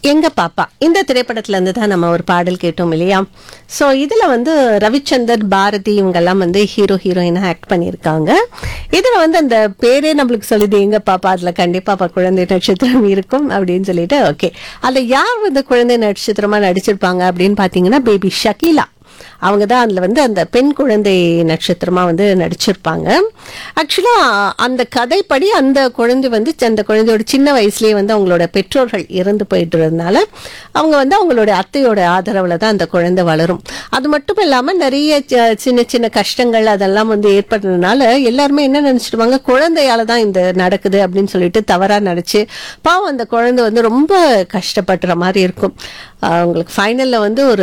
எங்க பாப்பா இந்த திரைப்படத்துல இருந்து தான் நம்ம ஒரு பாடல் கேட்டோம் இல்லையா சோ இதுல வந்து ரவிச்சந்தர் பாரதி இவங்கெல்லாம் வந்து ஹீரோ ஹீரோயினா ஆக்ட் பண்ணியிருக்காங்க இதுல வந்து அந்த பேரே நம்மளுக்கு சொல்லுது எங்க பாப்பா அதுல கண்டிப்பா அப்ப குழந்தை நட்சத்திரம் இருக்கும் அப்படின்னு சொல்லிட்டு ஓகே அதுல யார் வந்து குழந்தை நட்சத்திரமா நடிச்சிருப்பாங்க அப்படின்னு பாத்தீங்கன்னா பேபி ஷக்கீலா அவங்க தான் அதில் வந்து அந்த பெண் குழந்தை நட்சத்திரமா வந்து நடிச்சிருப்பாங்க ஆக்சுவலா அந்த கதைப்படி அந்த குழந்தை வந்து அந்த குழந்தையோட சின்ன வயசுலயே வந்து அவங்களோட பெற்றோர்கள் இறந்து போயிட்டுறதுனால அவங்க வந்து அவங்களோட அத்தையோட ஆதரவுல தான் அந்த குழந்தை வளரும் அது மட்டும் இல்லாம நிறைய சி- சின்ன சின்ன கஷ்டங்கள் அதெல்லாம் வந்து ஏற்படுறதுனால எல்லாருமே என்ன நினைச்சிடுவாங்க குழந்தையால தான் இந்த நடக்குது அப்படின்னு சொல்லிட்டு தவறா நினைச்சு பாவம் அந்த குழந்தை வந்து ரொம்ப கஷ்டப்படுற மாதிரி இருக்கும் அவங்களுக்கு ஃபைனல்ல வந்து ஒரு